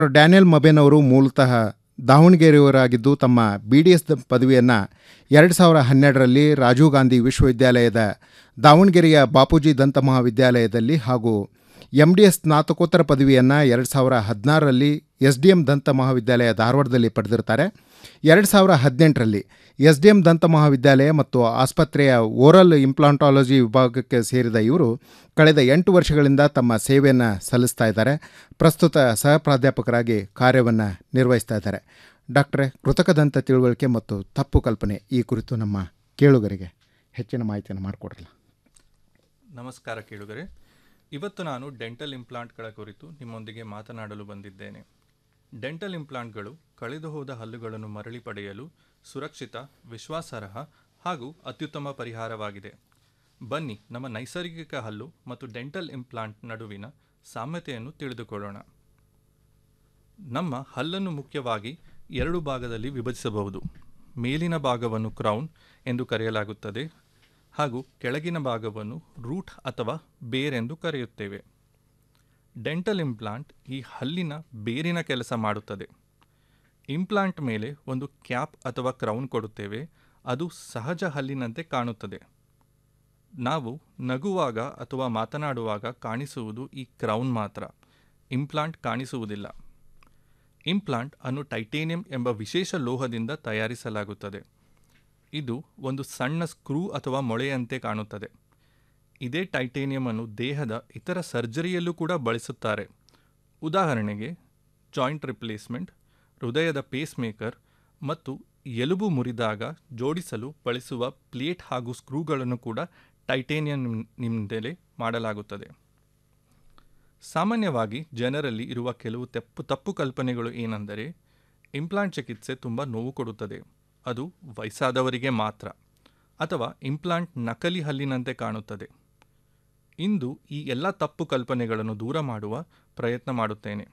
Daniel ಮಬೇನ್ ಅವರು ಮೂಲತಃ ದಾವಣಗೆರೆಯವರಾಗಿದ್ದು ತಮ್ಮ ಬಿ ಡಿ ಎಸ್ ಪದವಿಯನ್ನು ಎರಡು ಸಾವಿರ ಹನ್ನೆರಡರಲ್ಲಿ ರಾಜೀವ್ ಗಾಂಧಿ ವಿಶ್ವವಿದ್ಯಾಲಯದ ದಾವಣಗೆರೆಯ ಬಾಪೂಜಿ ದಂತ ಮಹಾವಿದ್ಯಾಲಯದಲ್ಲಿ ಹಾಗೂ ಎಂ ಡಿ ಎಸ್ ಸ್ನಾತಕೋತ್ತರ ಪದವಿಯನ್ನು ಎರಡು ಸಾವಿರ ಹದಿನಾರರಲ್ಲಿ ಎಸ್ ಡಿ ಎಂ ದಂತ ಮಹಾವಿದ್ಯಾಲಯ ಧಾರವಾಡದಲ್ಲಿ ಪಡೆದಿರ್ತಾರೆ ಎರಡು ಸಾವಿರ ಹದಿನೆಂಟರಲ್ಲಿ ಎಸ್ ಡಿ ಎಂ ದಂತ ಮಹಾವಿದ್ಯಾಲಯ ಮತ್ತು ಆಸ್ಪತ್ರೆಯ ಓರಲ್ ಇಂಪ್ಲಾಂಟಾಲಜಿ ವಿಭಾಗಕ್ಕೆ ಸೇರಿದ ಇವರು ಕಳೆದ ಎಂಟು ವರ್ಷಗಳಿಂದ ತಮ್ಮ ಸೇವೆಯನ್ನು ಸಲ್ಲಿಸ್ತಾ ಇದ್ದಾರೆ ಪ್ರಸ್ತುತ ಸಹ ಪ್ರಾಧ್ಯಾಪಕರಾಗಿ ಕಾರ್ಯವನ್ನು ನಿರ್ವಹಿಸ್ತಾ ಇದ್ದಾರೆ ಡಾಕ್ಟ್ರೇ ಕೃತಕ ದಂತ ತಿಳುವಳಿಕೆ ಮತ್ತು ತಪ್ಪು ಕಲ್ಪನೆ ಈ ಕುರಿತು ನಮ್ಮ ಕೇಳುಗರಿಗೆ ಹೆಚ್ಚಿನ ಮಾಹಿತಿಯನ್ನು ಮಾಡಿಕೊಡ್ರಲ್ಲ ನಮಸ್ಕಾರ ಕೇಳುಗರೆ ಇವತ್ತು ನಾನು ಡೆಂಟಲ್ ಇಂಪ್ಲಾಂಟ್ಗಳ ಕುರಿತು ನಿಮ್ಮೊಂದಿಗೆ ಮಾತನಾಡಲು ಬಂದಿದ್ದೇನೆ ಡೆಂಟಲ್ ಇಂಪ್ಲಾಂಟ್ಗಳು ಕಳೆದು ಹೋದ ಹಲ್ಲುಗಳನ್ನು ಮರಳಿ ಪಡೆಯಲು ಸುರಕ್ಷಿತ ವಿಶ್ವಾಸಾರ್ಹ ಹಾಗೂ ಅತ್ಯುತ್ತಮ ಪರಿಹಾರವಾಗಿದೆ ಬನ್ನಿ ನಮ್ಮ ನೈಸರ್ಗಿಕ ಹಲ್ಲು ಮತ್ತು ಡೆಂಟಲ್ ಇಂಪ್ಲಾಂಟ್ ನಡುವಿನ ಸಾಮ್ಯತೆಯನ್ನು ತಿಳಿದುಕೊಳ್ಳೋಣ ನಮ್ಮ ಹಲ್ಲನ್ನು ಮುಖ್ಯವಾಗಿ ಎರಡು ಭಾಗದಲ್ಲಿ ವಿಭಜಿಸಬಹುದು ಮೇಲಿನ ಭಾಗವನ್ನು ಕ್ರೌನ್ ಎಂದು ಕರೆಯಲಾಗುತ್ತದೆ ಹಾಗೂ ಕೆಳಗಿನ ಭಾಗವನ್ನು ರೂಟ್ ಅಥವಾ ಬೇರ್ ಎಂದು ಕರೆಯುತ್ತೇವೆ ಡೆಂಟಲ್ ಇಂಪ್ಲಾಂಟ್ ಈ ಹಲ್ಲಿನ ಬೇರಿನ ಕೆಲಸ ಮಾಡುತ್ತದೆ ಇಂಪ್ಲಾಂಟ್ ಮೇಲೆ ಒಂದು ಕ್ಯಾಪ್ ಅಥವಾ ಕ್ರೌನ್ ಕೊಡುತ್ತೇವೆ ಅದು ಸಹಜ ಹಲ್ಲಿನಂತೆ ಕಾಣುತ್ತದೆ ನಾವು ನಗುವಾಗ ಅಥವಾ ಮಾತನಾಡುವಾಗ ಕಾಣಿಸುವುದು ಈ ಕ್ರೌನ್ ಮಾತ್ರ ಇಂಪ್ಲಾಂಟ್ ಕಾಣಿಸುವುದಿಲ್ಲ ಇಂಪ್ಲಾಂಟ್ ಅನ್ನು ಟೈಟೇನಿಯಂ ಎಂಬ ವಿಶೇಷ ಲೋಹದಿಂದ ತಯಾರಿಸಲಾಗುತ್ತದೆ ಇದು ಒಂದು ಸಣ್ಣ ಸ್ಕ್ರೂ ಅಥವಾ ಮೊಳೆಯಂತೆ ಕಾಣುತ್ತದೆ ಇದೇ ಟೈಟೇನಿಯಂ ಅನ್ನು ದೇಹದ ಇತರ ಸರ್ಜರಿಯಲ್ಲೂ ಕೂಡ ಬಳಸುತ್ತಾರೆ ಉದಾಹರಣೆಗೆ ಜಾಯಿಂಟ್ ರಿಪ್ಲೇಸ್ಮೆಂಟ್ ಹೃದಯದ ಪೇಸ್ಮೇಕರ್ ಮತ್ತು ಎಲುಬು ಮುರಿದಾಗ ಜೋಡಿಸಲು ಬಳಸುವ ಪ್ಲೇಟ್ ಹಾಗೂ ಸ್ಕ್ರೂಗಳನ್ನು ಕೂಡ ಟೈಟೇನಿಯಂನಿಂದಲೇ ಮಾಡಲಾಗುತ್ತದೆ ಸಾಮಾನ್ಯವಾಗಿ ಜನರಲ್ಲಿ ಇರುವ ಕೆಲವು ತಪ್ಪು ತಪ್ಪು ಕಲ್ಪನೆಗಳು ಏನೆಂದರೆ ಇಂಪ್ಲಾಂಟ್ ಚಿಕಿತ್ಸೆ ತುಂಬ ನೋವು ಕೊಡುತ್ತದೆ ಅದು ವಯಸ್ಸಾದವರಿಗೆ ಮಾತ್ರ ಅಥವಾ ಇಂಪ್ಲಾಂಟ್ ನಕಲಿ ಹಲ್ಲಿನಂತೆ ಕಾಣುತ್ತದೆ ಇಂದು ಈ ಎಲ್ಲ ತಪ್ಪು ಕಲ್ಪನೆಗಳನ್ನು ದೂರ ಮಾಡುವ ಪ್ರಯತ್ನ ಮಾಡುತ್ತೇನೆ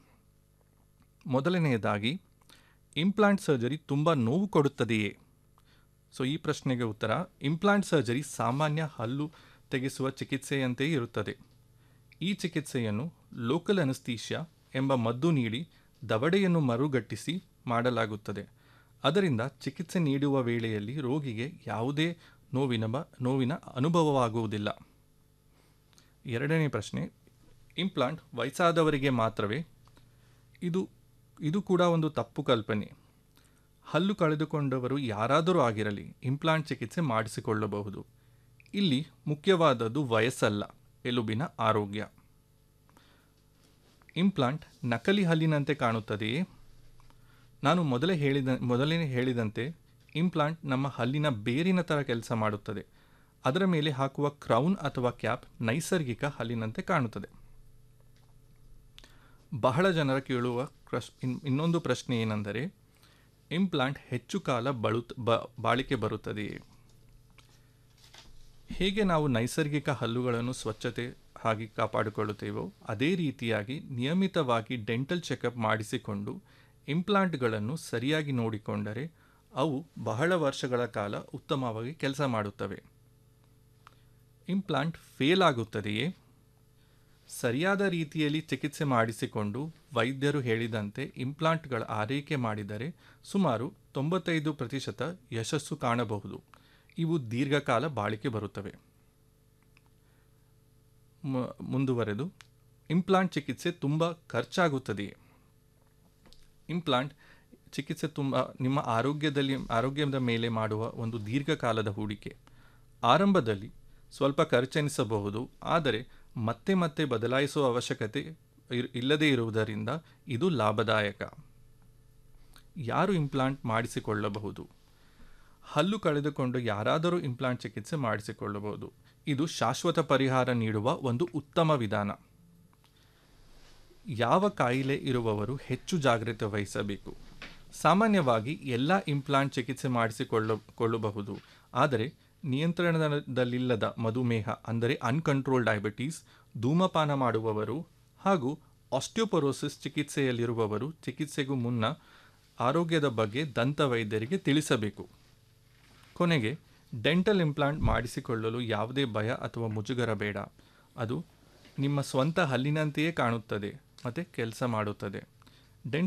ಮೊದಲನೆಯದಾಗಿ ಇಂಪ್ಲಾಂಟ್ ಸರ್ಜರಿ ತುಂಬ ನೋವು ಕೊಡುತ್ತದೆಯೇ ಸೊ ಈ ಪ್ರಶ್ನೆಗೆ ಉತ್ತರ ಇಂಪ್ಲಾಂಟ್ ಸರ್ಜರಿ ಸಾಮಾನ್ಯ ಹಲ್ಲು ತೆಗೆಸುವ ಚಿಕಿತ್ಸೆಯಂತೆಯೇ ಇರುತ್ತದೆ ಈ ಚಿಕಿತ್ಸೆಯನ್ನು ಲೋಕಲ್ ಅನಸ್ತೀಷ್ಯಾ ಎಂಬ ಮದ್ದು ನೀಡಿ ದವಡೆಯನ್ನು ಮರುಗಟ್ಟಿಸಿ ಮಾಡಲಾಗುತ್ತದೆ ಅದರಿಂದ ಚಿಕಿತ್ಸೆ ನೀಡುವ ವೇಳೆಯಲ್ಲಿ ರೋಗಿಗೆ ಯಾವುದೇ ನೋವಿನ ಬ ನೋವಿನ ಅನುಭವವಾಗುವುದಿಲ್ಲ ಎರಡನೇ ಪ್ರಶ್ನೆ ಇಂಪ್ಲಾಂಟ್ ವಯಸ್ಸಾದವರಿಗೆ ಮಾತ್ರವೇ ಇದು ಇದು ಕೂಡ ಒಂದು ತಪ್ಪು ಕಲ್ಪನೆ ಹಲ್ಲು ಕಳೆದುಕೊಂಡವರು ಯಾರಾದರೂ ಆಗಿರಲಿ ಇಂಪ್ಲಾಂಟ್ ಚಿಕಿತ್ಸೆ ಮಾಡಿಸಿಕೊಳ್ಳಬಹುದು ಇಲ್ಲಿ ಮುಖ್ಯವಾದದ್ದು ವಯಸ್ಸಲ್ಲ ಎಲುಬಿನ ಆರೋಗ್ಯ ಇಂಪ್ಲಾಂಟ್ ನಕಲಿ ಹಲ್ಲಿನಂತೆ ಕಾಣುತ್ತದೆಯೇ ನಾನು ಮೊದಲೇ ಹೇಳಿದ ಮೊದಲೇ ಹೇಳಿದಂತೆ ಇಂಪ್ಲಾಂಟ್ ನಮ್ಮ ಹಲ್ಲಿನ ಬೇರಿನ ಥರ ಕೆಲಸ ಮಾಡುತ್ತದೆ ಅದರ ಮೇಲೆ ಹಾಕುವ ಕ್ರೌನ್ ಅಥವಾ ಕ್ಯಾಪ್ ನೈಸರ್ಗಿಕ ಹಲ್ಲಿನಂತೆ ಕಾಣುತ್ತದೆ ಬಹಳ ಜನರ ಕೇಳುವ ಪ್ರಶ್ ಇನ್- ಇನ್ನೊಂದು ಪ್ರಶ್ನೆ ಏನೆಂದರೆ ಇಂಪ್ಲಾಂಟ್ ಹೆಚ್ಚು ಕಾಲ ಬಳುತ್ ಬ ಬಾಳಿಕೆ ಬರುತ್ತದೆಯೇ ಹೇಗೆ ನಾವು ನೈಸರ್ಗಿಕ ಹಲ್ಲುಗಳನ್ನು ಸ್ವಚ್ಛತೆ ಹಾಗೆ ಕಾಪಾಡಿಕೊಳ್ಳುತ್ತೇವೋ ಅದೇ ರೀತಿಯಾಗಿ ನಿಯಮಿತವಾಗಿ ಡೆಂಟಲ್ ಚೆಕಪ್ ಮಾಡಿಸಿಕೊಂಡು ಇಂಪ್ಲಾಂಟ್ಗಳನ್ನು ಸರಿಯಾಗಿ ನೋಡಿಕೊಂಡರೆ ಅವು ಬಹಳ ವರ್ಷಗಳ ಕಾಲ ಉತ್ತಮವಾಗಿ ಕೆಲಸ ಮಾಡುತ್ತವೆ ಇಂಪ್ಲಾಂಟ್ ಫೇಲ್ ಆಗುತ್ತದೆಯೇ ಸರಿಯಾದ ರೀತಿಯಲ್ಲಿ ಚಿಕಿತ್ಸೆ ಮಾಡಿಸಿಕೊಂಡು ವೈದ್ಯರು ಹೇಳಿದಂತೆ ಇಂಪ್ಲಾಂಟ್ಗಳ ಆರೈಕೆ ಮಾಡಿದರೆ ಸುಮಾರು ತೊಂಬತ್ತೈದು ಪ್ರತಿಶತ ಯಶಸ್ಸು ಕಾಣಬಹುದು ಇವು ದೀರ್ಘಕಾಲ ಬಾಳಿಕೆ ಬರುತ್ತವೆ ಮ- ಮುಂದುವರೆದು ಇಂಪ್ಲಾಂಟ್ ಚಿಕಿತ್ಸೆ ತುಂಬ ಖರ್ಚಾಗುತ್ತದೆಯೇ ಇಂಪ್ಲಾಂಟ್ ಚಿಕಿತ್ಸೆ ತುಂಬ ನಿಮ್ಮ ಆರೋಗ್ಯದಲ್ಲಿ ಆರೋಗ್ಯದ ಮೇಲೆ ಮಾಡುವ ಒಂದು ದೀರ್ಘಕಾಲದ ಹೂಡಿಕೆ ಆರಂಭದಲ್ಲಿ ಸ್ವಲ್ಪ ಖರ್ಚೆನಿಸಬಹುದು ಆದರೆ ಮತ್ತೆ ಮತ್ತೆ ಬದಲಾಯಿಸುವ ಅವಶ್ಯಕತೆ ಇರ್- ಇಲ್ಲದೇ ಇರುವುದರಿಂದ ಇದು ಲಾಭದಾಯಕ ಯಾರು ಇಂಪ್ಲಾಂಟ್ ಮಾಡಿಸಿಕೊಳ್ಳಬಹುದು ಹಲ್ಲು ಕಳೆದುಕೊಂಡು ಯಾರಾದರೂ ಇಂಪ್ಲಾಂಟ್ ಚಿಕಿತ್ಸೆ ಮಾಡಿಸಿಕೊಳ್ಳಬಹುದು ಇದು ಶಾಶ್ವತ ಪರಿಹಾರ ನೀಡುವ ಒಂದು ಉತ್ತಮ ವಿಧಾನ ಯಾವ ಕಾಯಿಲೆ ಇರುವವರು ಹೆಚ್ಚು ಜಾಗ್ರತೆ ವಹಿಸಬೇಕು ಸಾಮಾನ್ಯವಾಗಿ ಎಲ್ಲ ಇಂಪ್ಲಾಂಟ್ ಚಿಕಿತ್ಸೆ ಮಾಡಿಸಿಕೊಳ್ಳ ಕೊಳ್ಳಬಹುದು ಆದರೆ ನಿಯಂತ್ರಣದಲ್ಲಿಲ್ಲದ ಮಧುಮೇಹ ಅಂದರೆ ಅನ್ಕಂಟ್ರೋಲ್ ಡಯಾಬಿಟೀಸ್ ಧೂಮಪಾನ ಮಾಡುವವರು ಹಾಗೂ ಆಸ್ಟಿಯೋಪೊರೋಸಿಸ್ ಚಿಕಿತ್ಸೆಯಲ್ಲಿರುವವರು ಚಿಕಿತ್ಸೆಗೂ ಮುನ್ನ ಆರೋಗ್ಯದ ಬಗ್ಗೆ ದಂತ ವೈದ್ಯರಿಗೆ ತಿಳಿಸಬೇಕು ಕೊನೆಗೆ ಡೆಂಟಲ್ ಇಂಪ್ಲಾಂಟ್ ಮಾಡಿಸಿಕೊಳ್ಳಲು ಯಾವುದೇ ಭಯ ಅಥವಾ ಮುಜುಗರ ಬೇಡ ಅದು ನಿಮ್ಮ ಸ್ವಂತ ಹಲ್ಲಿನಂತೆಯೇ ಕಾಣುತ್ತದೆ ಮತ್ತು ಕೆಲಸ ಮಾಡುತ್ತದೆ